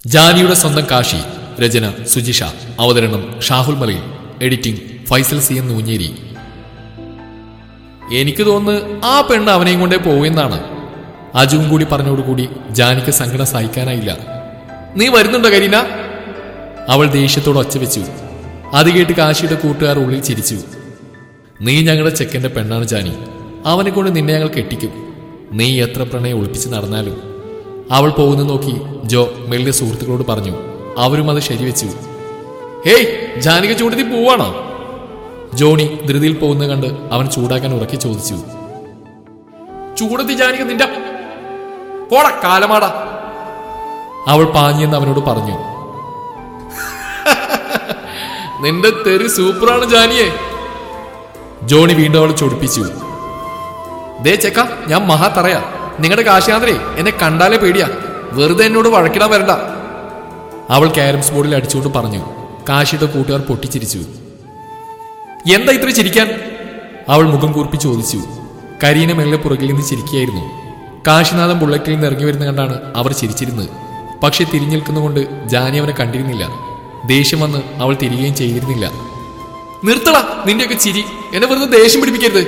ജാനിയുടെ സ്വന്തം കാശി രചന സുജിഷ അവതരണം Shahul Malayil editing Faisal C N Noonjeri എനിക്ക് തോന്നുന്നു ആ പെണ്ണ് അവനെയും കൊണ്ടേ പോവുമെന്നാണ് അജുവും കൂടി പറഞ്ഞോടുകൂടി ജാനിക്ക് സങ്കടം സഹിക്കാനായില്ല നീ വരുന്നുണ്ടോ കരീന അവൾ ദേഷ്യത്തോട് ഒച്ച വെച്ചു അത് കേട്ട് കാശിയുടെ കൂട്ടുകാർ ഉള്ളിൽ ചിരിച്ചു നീ ഞങ്ങളുടെ ചെക്കന്റെ പെണ്ണാണ് ജാനി അവനെ കൊണ്ട് നിന്നെ ഞങ്ങൾ കെട്ടിക്കും നീ എത്ര പ്രണയം ഒളിപ്പിച്ച് നടന്നാലും അവൾ പോകുന്ന നോക്കി ജോ മെല്ലെ സുഹൃത്തുക്കളോട് പറഞ്ഞു അവരും അത് ശരിവെച്ചു ഹേയ് ജാനിക ചൂടത്തി പോവാണോ ജോണി ധൃതിയിൽ പോകുന്നത് കണ്ട് അവൻ ചൂടാക്കാൻ ഉറക്കി ചോദിച്ചു ചൂടത്തി ജാനിക നിന്റെ പോട കാലമാടാ അവൾ പാഞ്ഞെന്ന് അവനോട് പറഞ്ഞു നിന്റെ തെറി സൂപ്പറാണ് ജാനിയെ ജോണി വീണ്ടും അവൾ ചൊടിപ്പിച്ചു ദേ ചെക്ക ഞാൻ മഹാ തറയാ നിങ്ങളുടെ കാശിയാന്ത്രേ എന്നെ കണ്ടാലേ പേടിയാ വെറുതെ എന്നോട് വഴക്കിടാൻ വരണ്ട അവൾ ക്യാരംസ് ബോർഡിൽ അടിച്ചുകൊണ്ട് പറഞ്ഞു കാശിയുടെ കൂട്ടുകാർ പൊട്ടിച്ചിരിച്ചു എന്താ ഇത്ര ചിരിക്കാൻ അവൾ മുഖം കൂർപ്പി ചോദിച്ചു കരീന മെല്ലെ പുറകിൽ നിന്ന് ചിരിക്കുകയായിരുന്നു കാശിനാഥൻ ബുള്ളറ്റിൽ നിന്ന് ഇറങ്ങി വരുന്ന കണ്ടാണ് അവർ ചിരിച്ചിരുന്നത് പക്ഷെ തിരിഞ്ഞു നിൽക്കുന്നതുകൊണ്ട് ജാനി അവനെ കണ്ടിരുന്നില്ല ദേഷ്യം വന്ന് അവൾ തിരികെയും ചെയ്തിരുന്നില്ല നിർത്തടാ നിന്റെയൊക്കെ ചിരി എന്നെ വെറുതെ ദേഷ്യം പിടിപ്പിക്കരുത്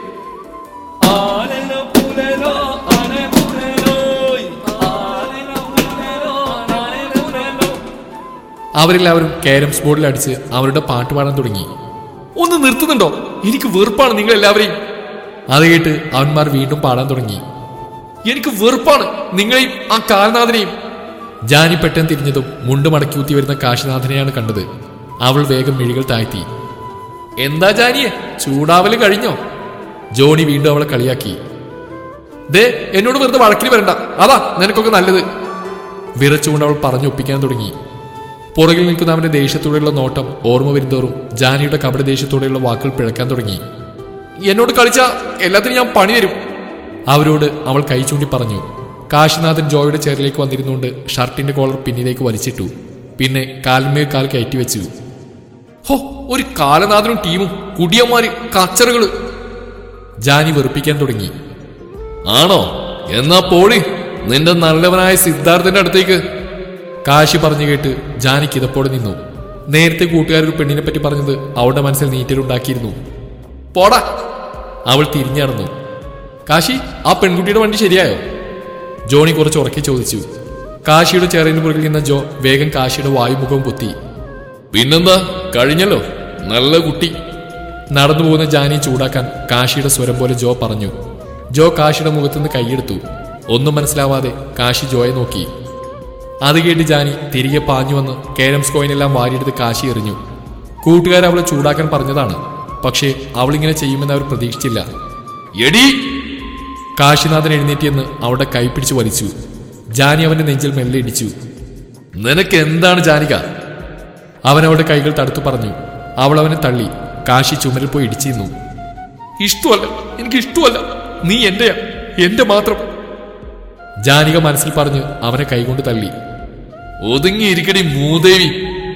ആനന പുലരോ ആന പുലരോയ് ആനന പുലരോ ആന പുലരോ അവരെല്ലാവരും കാരംസ് ബോർഡിൽ അടിച്ച് അവരുടെ പാട്ട് പാടാൻ തുടങ്ങി ഒന്ന് നിർത്തുന്നുണ്ടോ എനിക്ക് വെറുപ്പാണ് നിങ്ങൾ എല്ലാവരെയും അത് കേട്ട് അവന്മാർ വീണ്ടും പാടാൻ തുടങ്ങി എനിക്ക് വെറുപ്പാണ് നിങ്ങളെയും ആ കാലനാഥനെയും ജാനി പെട്ടെന്ന് തിരിഞ്ഞതും മുണ്ട് മടക്കി ഊത്തി വരുന്ന കാശിനാഥനെയാണ് കണ്ടത് അവൾ വേഗം മിഴികൾ താഴ്ത്തി എന്താ ജാനിയെ ചൂടാവല് കഴിഞ്ഞോ ജോണി വീണ്ടും അവളെ കളിയാക്കി ദേ എന്നോട് വെറുതെ വഴക്കിന് വരണ്ട അതാ നിനക്കൊക്കെ നല്ലത് വിറച്ചുകൊണ്ട് അവൾ പറഞ്ഞൊപ്പിക്കാൻ തുടങ്ങി പുറകിൽ നിൽക്കുന്ന അവന്റെ ദേഷ്യത്തോടെയുള്ള നോട്ടം ഓർമ്മ വരുന്തോറും ജാനിയുടെ കപട ദേഷ്യത്തോടെയുള്ള വാക്കുകൾ പിഴക്കാൻ തുടങ്ങി എന്നോട് കളിച്ച എല്ലാത്തിനും ഞാൻ പണി തരും അവരോട് അവൾ കൈ ചൂണ്ടി പറഞ്ഞു കാശിനാഥൻ ജോയുടെ ചേറിലേക്ക് വന്നിരുന്നുകൊണ്ട് ഷർട്ടിന്റെ കോളർ പിന്നിലേക്ക് വലിച്ചിട്ടു പിന്നെ കാലിന്മേൽ കാൽ കയറ്റി വെച്ചു ഹോ ഒരു കാലനാഥനും ടീമും കുടിയന്മാര് കച്ചറുകള് ജാനി വെറുപ്പിക്കാൻ തുടങ്ങി ആണോ എന്നാ പോടി നിന്റെ നല്ലവനായ സിദ്ധാർത്ഥന്റെ അടുത്തേക്ക് കാശി പറഞ്ഞു കേട്ട് ജാനി കിതപ്പോടെ നിന്നു നേരത്തെ കൂട്ടുകാരൊരു പെണ്ണിനെ പറ്റി പറഞ്ഞത് അവളുടെ മനസ്സിൽ നീറ്റലുണ്ടാക്കിയിരുന്നു പോടാ അവൾ തിരിഞ്ഞടന്നു കാശി ആ പെൺകുട്ടിയുടെ വണ്ടി ശരിയായോ ജോണി കുറച്ച് ഉറക്കി ചോദിച്ചു കാശിയുടെ ചേറിന് പുറകിൽ നിന്ന ജോ വേഗം കാശിയുടെ വായുമുഖം പൊത്തി പിന്നെന്താ കഴിഞ്ഞല്ലോ നല്ല കുട്ടി നടന്നു പോകുന്ന ജാനി ചൂടാക്കാൻ കാശിയുടെ സ്വരം പോലെ ജോ പറഞ്ഞു ജോ കാശിയുടെ മുഖത്തുനിന്ന് കൈയെടുത്തു ഒന്നും മനസ്സിലാവാതെ കാശി ജോയെ നോക്കി അത് കേട്ട് ജാനി തിരികെ പാഞ്ഞു വന്ന് കേരംസ് കോയിനെല്ലാം വാരിയെടുത്ത് കാശി എറിഞ്ഞു കൂട്ടുകാർ അവളെ ചൂടാക്കാൻ പറഞ്ഞതാണ് പക്ഷേ അവളിങ്ങനെ ചെയ്യുമെന്ന് അവർ പ്രതീക്ഷിച്ചില്ല എടി കാശിനാഥൻ എഴുന്നേറ്റിയെന്ന് അവളുടെ കൈ പിടിച്ച് വലിച്ചു ജാനി അവന്റെ നെഞ്ചിൽ മെല്ലെ ഇടിച്ചു നിനക്ക് എന്താണ് ജാനിക അവൻ അവളുടെ കൈകൾ തടുത്തു പറഞ്ഞു അവൾ അവനെ തള്ളി കാശി ചുമരിൽ പോയി ഇടിച്ചിരുന്നു ഇഷ്ടമല്ല എനിക്ക് ഇഷ്ടമല്ല നീ എന്റെയാ എന്റെ മാത്രം ജാനിക മനസ്സിൽ പറഞ്ഞ് അവനെ കൈകൊണ്ട് തള്ളി ഒതുങ്ങിയിരിക്കടി മൂദേവി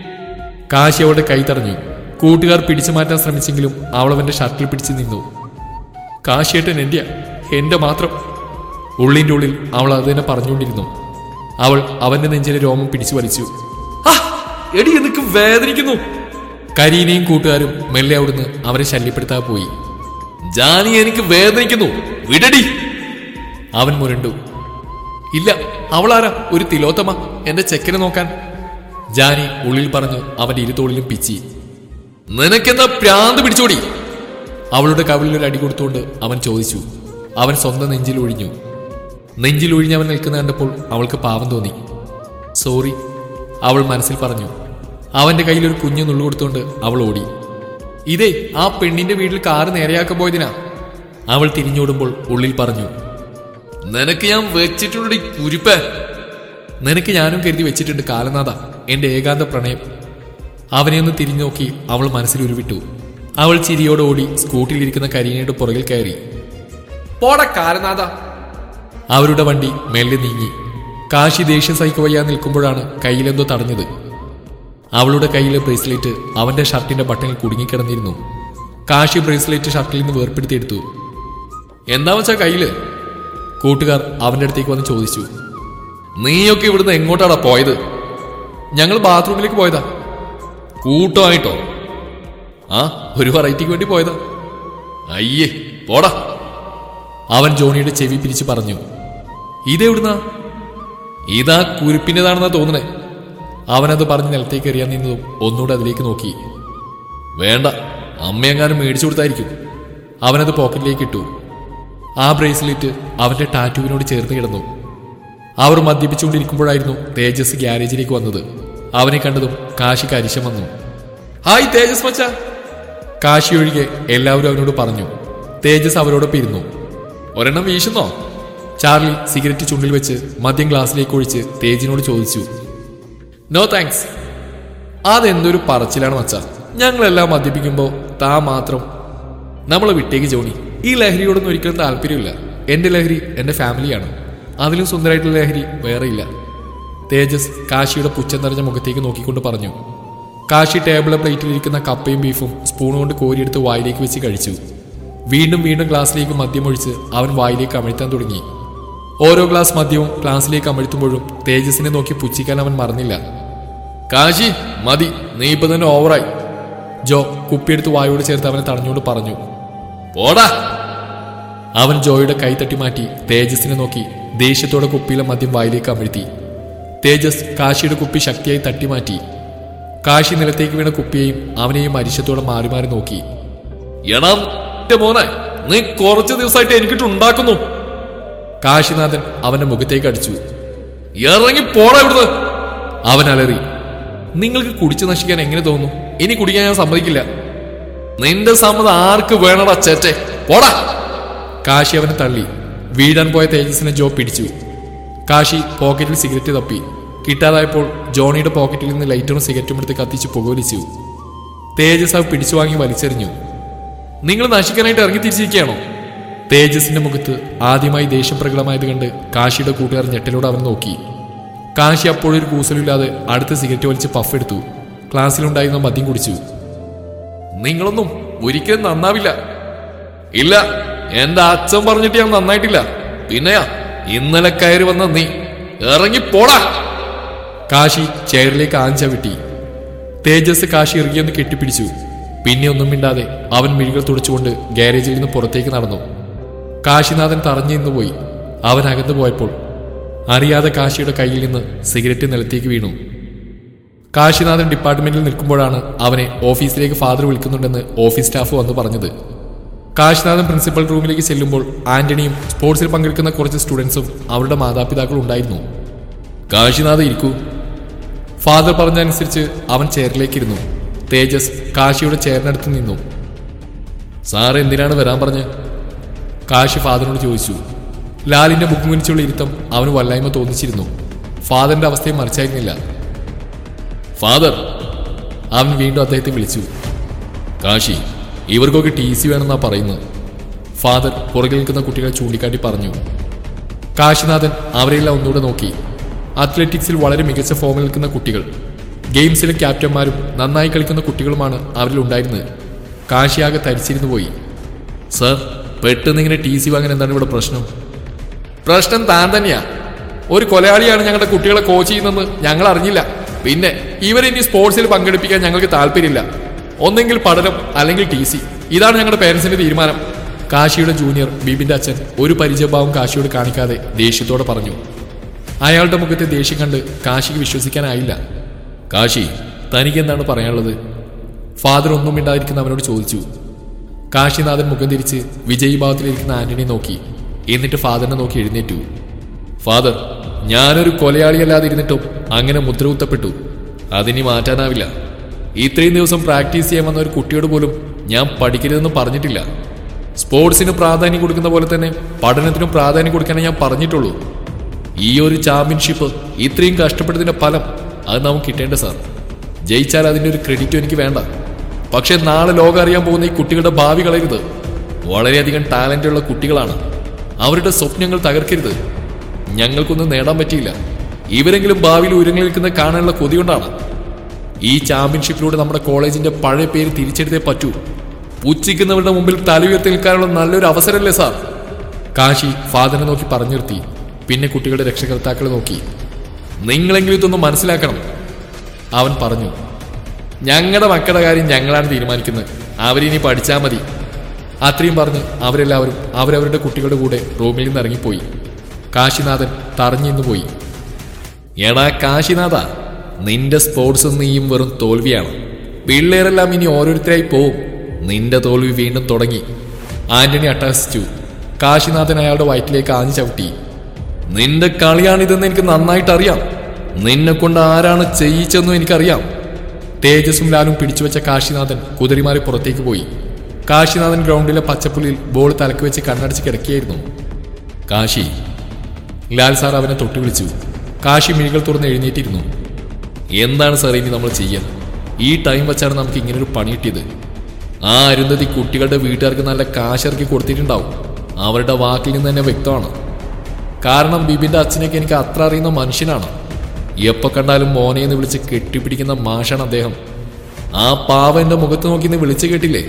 കാശി അവളുടെ കൈ തടഞ്ഞു കൂട്ടുകാർ പിടിച്ചു മാറ്റാൻ ശ്രമിച്ചെങ്കിലും അവൾ അവന്റെ ഷർട്ടിൽ പിടിച്ചു നിന്നു കാശിയേട്ടൻ എന്റെയാ എന്റെ മാത്രം ഉള്ളിന്റെ ഉള്ളിൽ അവൾ അത് തന്നെ പറഞ്ഞുകൊണ്ടിരുന്നു അവൾ അവന്റെ നെഞ്ചിലെ രോമം പിടിച്ചു വലിച്ചു "ആ, എടി എനിക്ക് വേദനിക്കുന്നു കരീനയും കൂട്ടുകാരും മെല്ലെ അവിടുന്ന് അവരെ ശല്യപ്പെടുത്താതെ പോയി ജാനി എനിക്ക് വേദനിക്കുന്നു വിടടി അവൻ മുരണ്ടു ഇല്ല അവളാരാ ഒരു തിലോത്തമ എന്റെ ചെക്കനെ നോക്കാൻ ജാനി ഉള്ളിൽ പറഞ്ഞു അവന്റെ ഇരുതോളിലും പിച്ചി നിനക്കെന്താ പ്രാന്ത് പിടിച്ചോടി അവളുടെ കവിളിൽ ഒരു അടി കൊടുത്തുകൊണ്ട് അവൻ ചോദിച്ചു അവൻ സ്വന്തം നെഞ്ചിൽ ഒഴിഞ്ഞു നെഞ്ചിൽ ഒഴിഞ്ഞ് അവൻ നിൽക്കുന്ന കണ്ടപ്പോൾ അവൾക്ക് പാവം തോന്നി സോറി അവൾ മനസ്സിൽ പറഞ്ഞു അവന്റെ കയ്യിൽ ഒരു കുഞ്ഞു നുള്ളു കൊടുത്തുകൊണ്ട് അവൾ ഓടി ഇതേ ആ പെണ്ണിന്റെ വീട്ടിൽ കാറ് നേരെയാക്കാൻ പോയതിനാ അവൾ തിരിഞ്ഞോടുമ്പോൾ ഉള്ളിൽ പറഞ്ഞു നിനക്ക് ഞാൻ വെച്ചിട്ടുള്ള കുരിപ്പ നിനക്ക് ഞാനും കരുതി വെച്ചിട്ടുണ്ട് കാലനാഥ എന്റെ ഏകാന്ത പ്രണയം അവനെ ഒന്ന് തിരിഞ്ഞു നോക്കി അവൾ മനസ്സിൽ ഉരുവിട്ടു അവൾ ചിരിയോടെ ഓടി സ്കൂട്ടിലിരിക്കുന്ന കരീനയുടെ പുറകിൽ കയറി പോട കാലനാഥ അവരുടെ വണ്ടി മെല്ലെ നീങ്ങി കാശി ദേഷ്യം സഹിക്കുവയ്യാ നിൽക്കുമ്പോഴാണ് കയ്യിലെന്തോ തടഞ്ഞത് അവളുടെ കയ്യിലെ ബ്രേസ്ലെറ്റ് അവന്റെ ഷർട്ടിന്റെ ബട്ടണിൽ കുടുങ്ങിക്കിടന്നിരുന്നു കാശി ബ്രേസ്ലെറ്റ് ഷർട്ടിൽ നിന്ന് വേർപ്പെടുത്തിയെടുത്തു എന്താ വെച്ചാ കയ്യില് കൂട്ടുകാർ അവന്റെ അടുത്തേക്ക് വന്ന് ചോദിച്ചു നീയൊക്കെ ഇവിടുന്ന് എങ്ങോട്ടാടാ പോയത് ഞങ്ങൾ ബാത്റൂമിലേക്ക് പോയതാ കൂട്ടമായിട്ടോ ആ ഒരു വെറൈറ്റിക്ക് വേണ്ടി പോയതാ അയ്യേ പോടാ അവൻ ജോണിയുടെ ചെവി പിരിച്ച് പറഞ്ഞു ഇതെവിടുന്നാ ഇതാ കുരുപ്പിൻ്റെതാണെന്നാ തോന്നണേ അവനത് പറഞ്ഞ് നിലത്തേക്ക് എറിയാൻ നിന്നതും ഒന്നുകൂടെ അതിലേക്ക് നോക്കി വേണ്ട അമ്മയെങ്ങാനും മേടിച്ചു കൊടുത്തായിരിക്കും അവനത് പോക്കറ്റിലേക്ക് ഇട്ടു ആ ബ്രേസ്ലെറ്റ് അവന്റെ ടാറ്റുവിനോട് ചേർന്ന് കിടന്നു അവർ മദ്യപിച്ചുകൊണ്ടിരിക്കുമ്പോഴായിരുന്നു തേജസ് ഗ്യാരേജിലേക്ക് വന്നത് അവനെ കണ്ടതും കാശിക്ക് അരിശം വന്നു ഹായ് തേജസ് മച്ച കാശി ഒഴികെ എല്ലാവരും അവനോട് പറഞ്ഞു തേജസ് അവരോടൊപ്പം ഇരുന്നു ഒരെണ്ണം വീശുന്നോ ചാർലി സിഗരറ്റ് ചുണ്ടിൽ വെച്ച് മദ്യം ഗ്ലാസ്സിലേക്ക് ഒഴിച്ച് തേജിനോട് ചോദിച്ചു നോ താങ്ക്സ് അതെന്തൊരു പറച്ചിലാണ് മച്ച ഞങ്ങളെല്ലാം മദ്യപിക്കുമ്പോൾ താ മാത്രം നമ്മളെ വിട്ടേക്ക് ജോണി ഈ ലഹരിയോടൊന്നും ഒരിക്കലും താല്പര്യമില്ല എന്റെ ലഹരി എന്റെ ഫാമിലിയാണ് അതിലും സുന്ദരമായിട്ടുള്ള ലഹരി വേറെയില്ല തേജസ് കാശിയുടെ പുച്ഛം നിറഞ്ഞ മുഖത്തേക്ക് നോക്കിക്കൊണ്ട് പറഞ്ഞു കാശി ടേബിള പ്ലേറ്റിലിരിക്കുന്ന കപ്പയും ബീഫും സ്പൂൺ കൊണ്ട് കോരിയെടുത്ത് വായിലേക്ക് വെച്ച് കഴിച്ചു വീണ്ടും വീണ്ടും ഗ്ലാസ്സിലേക്ക് മദ്യമൊഴിച്ച് അവൻ വായിലേക്ക് അമഴ്ത്താൻ തുടങ്ങി ഓരോ ഗ്ലാസ് മദ്യവും ഗ്ലാസ്സിലേക്ക് അമഴ്ത്തുമ്പോഴും തേജസിനെ നോക്കി പുച്ഛിക്കാൻ അവൻ മറന്നില്ല കാശി മതി നീ ഇപ്പൊ തന്നെ ഓവറായി ജോ കുപ്പിയെടുത്ത് വായോട് ചേർത്ത് അവനെ തടഞ്ഞുകൊണ്ട് പറഞ്ഞു പോടാ അവൻ ജോയുടെ കൈ തട്ടി മാറ്റി തേജസിനെ നോക്കി ദേഷ്യത്തോടെ കുപ്പിയിലെ മദ്യം വായിലേക്ക് അമഴ്ത്തി തേജസ് കാശിയുടെ കുപ്പി ശക്തിയായി തട്ടി മാറ്റി കാശി നിലത്തേക്ക് വീണ കുപ്പിയെയും അവനെയും അരിശത്തോടെ മാറി മാറി നോക്കി എടാ ന്റെ മോനെ നീ കുറച്ച് ദിവസമായിട്ട് എനിക്കിട്ട് ഉണ്ടാക്കുന്നു കാശിനാഥൻ അവന്റെ മുഖത്തേക്ക് അടിച്ചു ഇറങ്ങി പോടാ ഇവിടുന്ന് അവൻ അലറി നിങ്ങൾക്ക് കുടിച്ചു നശിക്കാൻ എങ്ങനെ തോന്നുന്നു ഇനി കുടിക്കാൻ ഞാൻ സമ്മതിക്കില്ല നിന്റെ സമ്മതം ആർക്ക് വേണടാ ചേറ്റെ പോടാ കാശി അവനെ തള്ളി വീഴാൻ പോയ തേജസിനെ ജോ പിടിച്ചു കാശി പോക്കറ്റിൽ സിഗരറ്റ് തപ്പി കിട്ടാതായപ്പോൾ ജോണിയുടെ പോക്കറ്റിൽ നിന്ന് ലൈറ്ററും സിഗരറ്റും എടുത്ത് കത്തിച്ച് പുകവലിച്ചു തേജസ് അത് പിടിച്ചു വാങ്ങി വലിച്ചെറിഞ്ഞു നിങ്ങൾ നശിക്കാനായിട്ട് ഇറങ്ങി തിരിച്ചിരിക്കുകയാണോ തേജസിന്റെ മുഖത്ത് ആദ്യമായി ദേഷ്യം പ്രകടമായത് കണ്ട് കാശിയുടെ കൂട്ടുകാർ ഞെട്ടലോടെ അവൻ നോക്കി കാശി അപ്പോഴൊരു കൂസലില്ലാതെ അടുത്ത സിഗരറ്റ് വലിച്ച് പഫ് എടുത്തു ക്ലാസ്സിലുണ്ടായിരുന്ന മദ്യം കുടിച്ചു നിങ്ങളൊന്നും ഒരിക്കലും നന്നാവില്ല ഇല്ല എന്റെ അച്ഛൻ പറഞ്ഞിട്ട് ഞാൻ നന്നായിട്ടില്ല പിന്നെയാ ഇന്നലെ കയറി വന്ന നീ ഇറങ്ങി പോടാ കാശി ചെയറിലേക്ക് ആഞ്ച വിട്ടി തേജസ് കാശി ഇറുകിയൊന്ന് കെട്ടിപ്പിടിച്ചു പിന്നെ ഒന്നും മിണ്ടാതെ അവൻ മിഴികൾ തുടച്ചുകൊണ്ട് ഗാരേജിൽ നിന്ന് പുറത്തേക്ക് നടന്നു കാശിനാഥൻ തറഞ്ഞു നിന്ന് പോയി അവൻ അകന്നു പോയപ്പോൾ അറിയാതെ കാശിയുടെ കയ്യിൽ നിന്ന് സിഗരറ്റ് നിലത്തേക്ക് വീണു കാശിനാഥൻ ഡിപ്പാർട്ട്മെന്റിൽ നിൽക്കുമ്പോഴാണ് അവനെ ഓഫീസിലേക്ക് ഫാദർ വിളിക്കുന്നുണ്ടെന്ന് ഓഫീസ് സ്റ്റാഫ് വന്ന് പറഞ്ഞത് കാശിനാഥൻ പ്രിൻസിപ്പൽ റൂമിലേക്ക് ചെല്ലുമ്പോൾ ആന്റണിയും സ്പോർട്സിൽ പങ്കെടുക്കുന്ന കുറച്ച് സ്റ്റുഡൻസും അവരുടെ മാതാപിതാക്കളും ഉണ്ടായിരുന്നു കാശിനാഥ് ഇരിക്കൂ ഫാദർ പറഞ്ഞതനുസരിച്ച് അവൻ ചെയറിലേക്കിരുന്നു തേജസ് കാശിയുടെ ചെയറിനടുത്ത് നിന്നു സാർ എന്തിനാണ് വരാൻ പറഞ്ഞ് കാശി ഫാദറിനോട് ചോദിച്ചു ലാലിന്റെ മുഖം കുനിച്ചുള്ള ഇരുത്തം അവന് വല്ലായ്മ തോന്നിച്ചിരുന്നു ഫാദറിന്റെ അവസ്ഥയും മറിച്ചായിരുന്നില്ല ഫാദർ അവൻ വീണ്ടും അദ്ദേഹത്തെ വിളിച്ചു കാശി ഇവർക്കൊക്കെ ടി സി വേണമെന്നാ പറയുന്നത് ഫാദർ പുറകിൽ നിൽക്കുന്ന കുട്ടികളെ ചൂണ്ടിക്കാട്ടി പറഞ്ഞു കാശിനാഥൻ അവരെല്ലാം ഒന്നുകൂടെ നോക്കി അത്ലറ്റിക്സിൽ വളരെ മികച്ച ഫോമിൽ നിൽക്കുന്ന കുട്ടികൾ ഗെയിംസിലെ ക്യാപ്റ്റന്മാരും നന്നായി കളിക്കുന്ന കുട്ടികളുമാണ് അവരിൽ ഉണ്ടായിരുന്നത് കാശിയാകെ തരിച്ചിരുന്നു പോയി സർ പെട്ടെന്ന് ഇങ്ങനെ ടി സി വാങ്ങാൻ എന്താണ് ഇവിടെ പ്രശ്നം പ്രശ്നം താൻ തന്നെയാ ഒരു കൊലയാളിയാണ് ഞങ്ങളുടെ കുട്ടികളെ കോച്ച് ചെയ്യുന്നതെന്ന് ഞങ്ങൾ അറിഞ്ഞില്ല പിന്നെ ഇവരിനി സ്പോർട്സിൽ പങ്കെടുപ്പിക്കാൻ ഞങ്ങൾക്ക് താല്പര്യമില്ല ഒന്നെങ്കിൽ പഠനം അല്ലെങ്കിൽ ടി സി ഇതാണ് ഞങ്ങളുടെ പേരൻസിന്റെ തീരുമാനം കാശിയുടെ ജൂനിയർ ബിബിന്റെ അച്ഛൻ ഒരു പരിചയഭാവം കാശിയോട് കാണിക്കാതെ ദേഷ്യത്തോടെ പറഞ്ഞു അയാളുടെ മുഖത്തെ ദേഷ്യം കണ്ട് കാശിക്ക് വിശ്വസിക്കാനായില്ല കാശി തനിക്ക് എന്താണ് പറയാനുള്ളത് ഫാദർ ഒന്നും മിണ്ടാതിരിക്കുന്ന അവനോട് ചോദിച്ചു കാശിനാഥൻ മുഖം തിരിച്ച് വിജയ് ഭാവത്തിലിരിക്കുന്ന ആന്റണിയെ നോക്കി എന്നിട്ട് ഫാദറിനെ നോക്കി എഴുന്നേറ്റു ഫാദർ ഞാനൊരു കൊലയാളിയല്ലാതെ ഇരുന്നിട്ടും അങ്ങനെ മുദ്ര കുത്തപ്പെട്ടു അതിനി മാറ്റാനാവില്ല ഇത്രയും ദിവസം പ്രാക്ടീസ് ചെയ്യാൻ വന്ന ഒരു കുട്ടിയോട് പോലും ഞാൻ പഠിക്കരുതെന്ന് പറഞ്ഞിട്ടില്ല സ്പോർട്സിന് പ്രാധാന്യം കൊടുക്കുന്ന പോലെ തന്നെ പഠനത്തിനും പ്രാധാന്യം കൊടുക്കാനേ ഞാൻ പറഞ്ഞിട്ടുള്ളൂ ഈ ഒരു ചാമ്പ്യൻഷിപ്പ് ഇത്രയും കഷ്ടപ്പെട്ടതിന്റെ ഫലം അത് നമുക്ക് കിട്ടേണ്ട സാർ ജയിച്ചാൽ അതിന്റെ ഒരു ക്രെഡിറ്റും എനിക്ക് വേണ്ട പക്ഷെ നാളെ ലോകം അറിയാൻ പോകുന്ന ഈ കുട്ടികളുടെ ഭാവി കളയരുത് വളരെയധികം ടാലന്റ് ഉള്ള കുട്ടികളാണ് അവരുടെ സ്വപ്നങ്ങൾ തകർക്കരുത് ഞങ്ങൾക്കൊന്നും നേടാൻ പറ്റിയില്ല ഇവരെങ്കിലും ഭാവിയിൽ ഉയരങ്ങളിൽ നിൽക്കുന്ന കാണാനുള്ള കൊതി കൊണ്ടാണ് ഈ ചാമ്പ്യൻഷിപ്പിലൂടെ നമ്മുടെ കോളേജിന്റെ പഴയ പേര് തിരിച്ചെടുത്തേ പറ്റൂ പുച്ഛിക്കുന്നവരുടെ മുമ്പിൽ തല ഉയർത്തി നിൽക്കാനുള്ള നല്ലൊരു അവസരമല്ലേ സാർ കാശി ഫാദറിനെ നോക്കി പറഞ്ഞു നിർത്തി പിന്നെ കുട്ടികളുടെ രക്ഷകർത്താക്കളെ നോക്കി നിങ്ങളെങ്കിലും ഇതൊന്ന് മനസ്സിലാക്കണം അവൻ പറഞ്ഞു ഞങ്ങളുടെ മക്കളുടെ കാര്യം ഞങ്ങളാണ് തീരുമാനിക്കുന്നത് അവരിനി പഠിച്ചാൽ മതി അത്രയും പറഞ്ഞ് അവരെല്ലാവരും അവരവരുടെ കുട്ടികളുടെ കൂടെ റൂമിൽ നിന്ന് ഇറങ്ങിപ്പോയി കാശിനാഥൻ തറഞ്ഞിന്ന് പോയി എടാ കാശിനാഥ നിന്റെ സ്പോർട്സ് നീയും വെറും തോൽവിയാണ് പിള്ളേരെല്ലാം ഇനി ഓരോരുത്തരായി പോവും നിന്റെ തോൽവി വീണ്ടും തുടങ്ങി ആന്റണി അട്ടഹസിച്ചു കാശിനാഥൻ അയാളുടെ വയറ്റിലേക്ക് ആഞ്ഞു ചവിട്ടി നിന്റെ കളിയാണിതെന്ന് എനിക്ക് നന്നായിട്ട് അറിയാം നിന്നെ കൊണ്ട് ആരാണ് ചെയ്യിച്ചെന്നും എനിക്കറിയാം തേജസ്സും ലാലും പിടിച്ചുവെച്ച കാശിനാഥൻ കുതിരിമാറി പുറത്തേക്ക് പോയി കാശിനാഥൻ ഗ്രൗണ്ടിലെ പച്ചപ്പുള്ളിൽ ബോൾ തലക്ക് വെച്ച് കണ്ണടച്ച് കിടക്കുകയായിരുന്നു കാശി ലാൽ സാർ അവനെ തൊട്ടു വിളിച്ചു കാശി മിഴികൾ തുറന്ന് എഴുന്നേറ്റിരുന്നു എന്താണ് സാർ ഇനി നമ്മൾ ചെയ്യാൻ ഈ ടൈം വെച്ചാണ് നമുക്ക് ഇങ്ങനൊരു പണി കിട്ടിയത് ആ അരുന്ധതി കുട്ടികളുടെ വീട്ടുകാർക്ക് നല്ല കാശിറക്കി കൊടുത്തിട്ടുണ്ടാവും അവരുടെ വാക്കിൽ നിന്ന് തന്നെ വ്യക്തമാണ് കാരണം ബിബിന്റെ അച്ഛനൊക്കെ എനിക്ക് അത്ര അറിയുന്ന മനുഷ്യനാണ് എപ്പോ കണ്ടാലും മോനെ എന്ന് വിളിച്ച് കെട്ടിപ്പിടിക്കുന്ന മാഷാണ് അദ്ദേഹം ആ പാവ എന്റെ മുഖത്ത് നോക്കി ഇന്ന് വിളിച്ചു കേട്ടില്ലേ